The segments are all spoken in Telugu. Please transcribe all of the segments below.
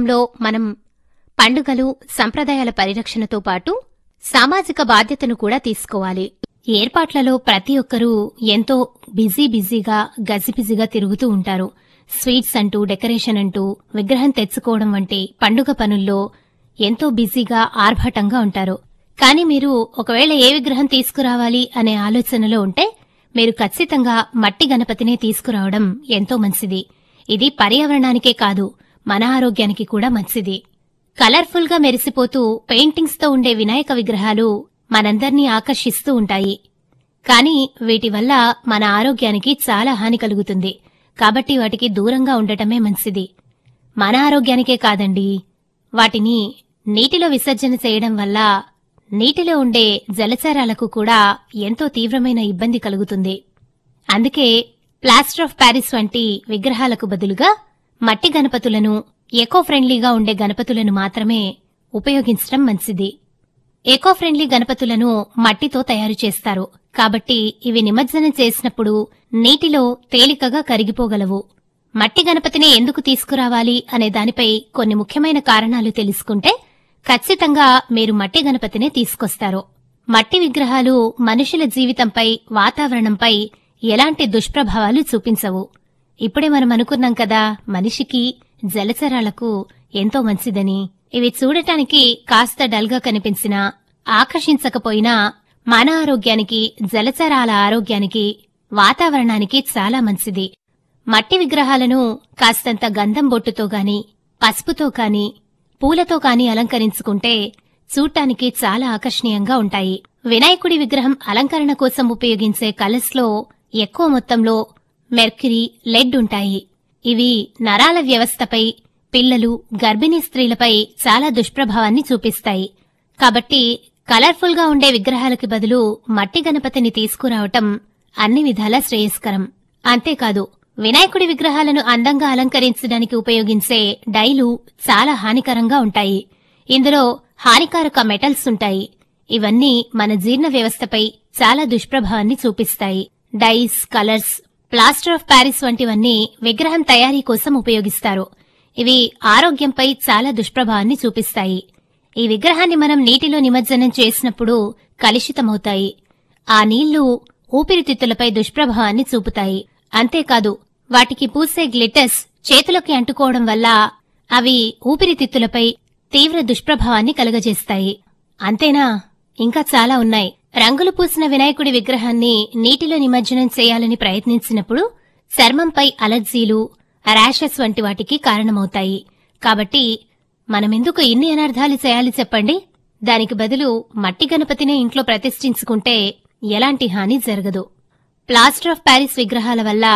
జీవితంలో మనం పండుగలు సంప్రదాయాల పరిరక్షణతో పాటు సామాజిక బాధ్యతను కూడా తీసుకోవాలి ఏర్పాట్లలో ప్రతి ఒక్కరూ ఎంతో బిజీ బిజీగా గజిబిజిగా తిరుగుతూ ఉంటారు స్వీట్స్ అంటూ డెకరేషన్ అంటూ విగ్రహం తెచ్చుకోవడం వంటి పండుగ పనుల్లో ఎంతో బిజీగా ఆర్భాటంగా ఉంటారు కానీ మీరు ఒకవేళ ఏ విగ్రహం తీసుకురావాలి అనే ఆలోచనలో ఉంటే మీరు ఖచ్చితంగా మట్టి గణపతినే తీసుకురావడం ఎంతో మంచిది ఇది పర్యావరణానికే కాదు మన ఆరోగ్యానికి కూడా మంచిది కలర్ఫుల్ గా మెరిసిపోతూ పెయింటింగ్స్ తో ఉండే వినాయక విగ్రహాలు మనందర్నీ ఆకర్షిస్తూ ఉంటాయి కానీ వీటి వల్ల మన ఆరోగ్యానికి చాలా హాని కలుగుతుంది కాబట్టి వాటికి దూరంగా ఉండటమే మంచిది మన ఆరోగ్యానికే కాదండి వాటిని నీటిలో విసర్జన చేయడం వల్ల నీటిలో ఉండే జలచరాలకు కూడా ఎంతో తీవ్రమైన ఇబ్బంది కలుగుతుంది అందుకే ప్లాస్టర్ ఆఫ్ ప్యారిస్ వంటి విగ్రహాలకు బదులుగా మట్టి గణపతులను ఎకో ఫ్రెండ్లీగా ఉండే గణపతులను మాత్రమే ఉపయోగించడం మంచిది ఎకో ఫ్రెండ్లీ గణపతులను మట్టితో తయారు చేస్తారు కాబట్టి ఇవి నిమజ్జనం చేసినప్పుడు నీటిలో తేలికగా కరిగిపోగలవు మట్టి గణపతిని ఎందుకు తీసుకురావాలి అనే దానిపై కొన్ని ముఖ్యమైన కారణాలు తెలుసుకుంటే ఖచ్చితంగా మీరు మట్టి గణపతినే తీసుకొస్తారు మట్టి విగ్రహాలు మనుషుల జీవితంపై వాతావరణంపై ఎలాంటి దుష్ప్రభావాలు చూపించవు ఇప్పుడే మనం అనుకున్నాం కదా మనిషికి జలచరాలకు ఎంతో మంచిదని ఇవి చూడటానికి కాస్త డల్గా కనిపించినా ఆకర్షించకపోయినా మన ఆరోగ్యానికి జలచరాల ఆరోగ్యానికి వాతావరణానికి చాలా మంచిది మట్టి విగ్రహాలను కాస్తంత గంధం బొట్టుతో గాని పసుపుతో కాని పూలతో కాని అలంకరించుకుంటే చూడటానికి చాలా ఆకర్షణీయంగా ఉంటాయి వినాయకుడి విగ్రహం అలంకరణ కోసం ఉపయోగించే కలర్స్లో ఎక్కువ మొత్తంలో మెర్క్యూరీ లెడ్ ఉంటాయి ఇవి నరాల వ్యవస్థపై పిల్లలు గర్భిణీ స్త్రీలపై చాలా దుష్ప్రభావాన్ని చూపిస్తాయి కాబట్టి కలర్ఫుల్ గా ఉండే విగ్రహాలకి బదులు మట్టి గణపతిని తీసుకురావటం అన్ని విధాలా శ్రేయస్కరం అంతేకాదు వినాయకుడి విగ్రహాలను అందంగా అలంకరించడానికి ఉపయోగించే డైలు చాలా హానికరంగా ఉంటాయి ఇందులో హానికారక మెటల్స్ ఉంటాయి ఇవన్నీ మన జీర్ణ వ్యవస్థపై చాలా దుష్ప్రభావాన్ని చూపిస్తాయి dyes colours plaster of Paris వంటివన్నీ విగ్రహం తయారీ కోసం ఉపయోగిస్తారు ఇవి ఆరోగ్యంపై చాలా దుష్ప్రభావాన్ని చూపిస్తాయి ఈ విగ్రహాన్ని మనం నీటిలో నిమజ్జనం చేసినప్పుడు కలుషితమవుతాయి ఆ నీళ్లు ఊపిరితిత్తులపై దుష్ప్రభావాన్ని చూపుతాయి అంతేకాదు వాటికి పూసే గ్లిటర్స్ చేతులకి అంటుకోవడం వల్ల అవి ఊపిరితిత్తులపై తీవ్ర దుష్ప్రభావాన్ని కలుగజేస్తాయి అంతేనా ఇంకా చాలా ఉన్నాయి రంగులు పూసిన వినాయకుడి విగ్రహాన్ని నీటిలో నిమజ్జనం చేయాలని ప్రయత్నించినప్పుడు చర్మంపై అలర్జీలు ర్యాషెస్ వంటి వాటికి కారణమవుతాయి కాబట్టి మనమెందుకు ఇన్ని అనర్థాలు చేయాలి చెప్పండి దానికి బదులు మట్టి గణపతినే ఇంట్లో ప్రతిష్ఠించుకుంటే ఎలాంటి హాని జరగదు ప్లాస్టర్ ఆఫ్ ప్యారిస్ విగ్రహాల వల్ల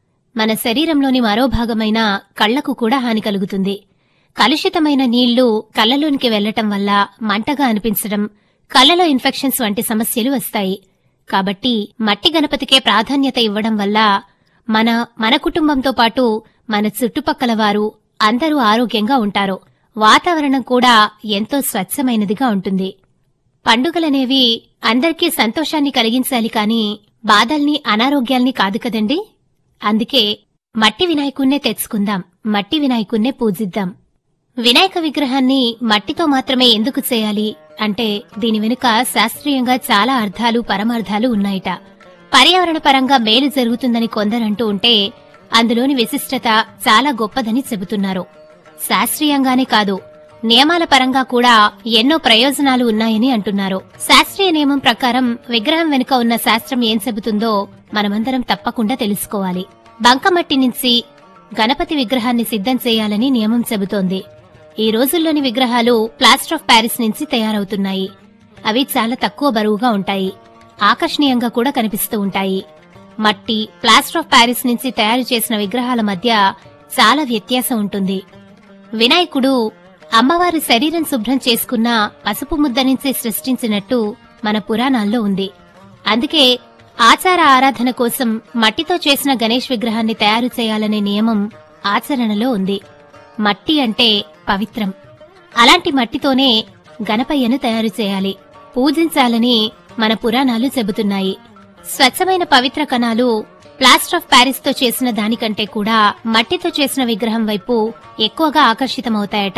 మన శరీరంలోని మరో భాగమైన కళ్లకు కూడా హాని కలుగుతుంది కలుషితమైన నీళ్లు కళ్ళలోనికి వెళ్లటం వల్ల మంటగా అనిపించడం కళ్ళలో ఇన్ఫెక్షన్స్ వంటి సమస్యలు వస్తాయి కాబట్టి మట్టి గణపతికే ప్రాధాన్యత ఇవ్వడం వల్ల మన మన కుటుంబంతో పాటు మన చుట్టుపక్కల వారు అందరూ ఆరోగ్యంగా ఉంటారు వాతావరణం కూడా ఎంతో స్వచ్ఛమైనదిగా ఉంటుంది పండుగలనేవి అందరికీ సంతోషాన్ని కలిగించాలి కాని బాధల్ని అనారోగ్యాల్ని కాదు కదండి అందుకే మట్టి వినాయకున్నే తెచ్చుకుందాం మట్టి వినాయకున్నే పూజిద్దాం వినాయక విగ్రహాన్ని మట్టితో మాత్రమే ఎందుకు చేయాలి అంటే దీని వెనుక శాస్త్రీయంగా చాలా అర్థాలు పరమార్థాలు ఉన్నాయట పర్యావరణ పరంగా మేలు జరుగుతుందని కొందరంటూ ఉంటే అందులోని విశిష్టత చాలా గొప్పదని చెబుతున్నారు శాస్త్రీయంగానే కాదు నియమాల పరంగా కూడా ఎన్నో ప్రయోజనాలు ఉన్నాయని అంటున్నారు శాస్త్రీయ నియమం ప్రకారం విగ్రహం వెనుక ఉన్న శాస్త్రం ఏం చెబుతుందో మనమందరం తప్పకుండా తెలుసుకోవాలి బంకమట్టి నుంచి గణపతి విగ్రహాన్ని సిద్ధం చేయాలని నియమం చెబుతోంది ఈ రోజుల్లోని విగ్రహాలు ప్లాస్టర్ ఆఫ్ ప్యారిస్ నుంచి తయారవుతున్నాయి అవి చాలా తక్కువ బరువుగా ఉంటాయి ఆకర్షణీయంగా కూడా కనిపిస్తూ ఉంటాయి మట్టి ప్లాస్టర్ ఆఫ్ ప్యారిస్ నుంచి తయారు చేసిన విగ్రహాల మధ్య చాలా వ్యత్యాసం ఉంటుంది వినాయకుడు అమ్మవారి శరీరం శుభ్రం చేసుకున్న పసుపు ముద్ద నుంచి సృష్టించినట్టు మన పురాణాల్లో ఉంది అందుకే ఆచార ఆరాధన కోసం మట్టితో చేసిన గణేష్ విగ్రహాన్ని తయారు చేయాలనే నియమం ఆచరణలో ఉంది మట్టి అంటే పవిత్రం అలాంటి మట్టితోనే గణపయ్యను తయారు చేయాలి పూజించాలని మన పురాణాలు చెబుతున్నాయి స్వచ్ఛమైన పవిత్ర కణాలు ప్లాస్టర్ ఆఫ్ ప్యారిస్ తో చేసిన దానికంటే కూడా మట్టితో చేసిన విగ్రహం వైపు ఎక్కువగా ఆకర్షితమవుతాయట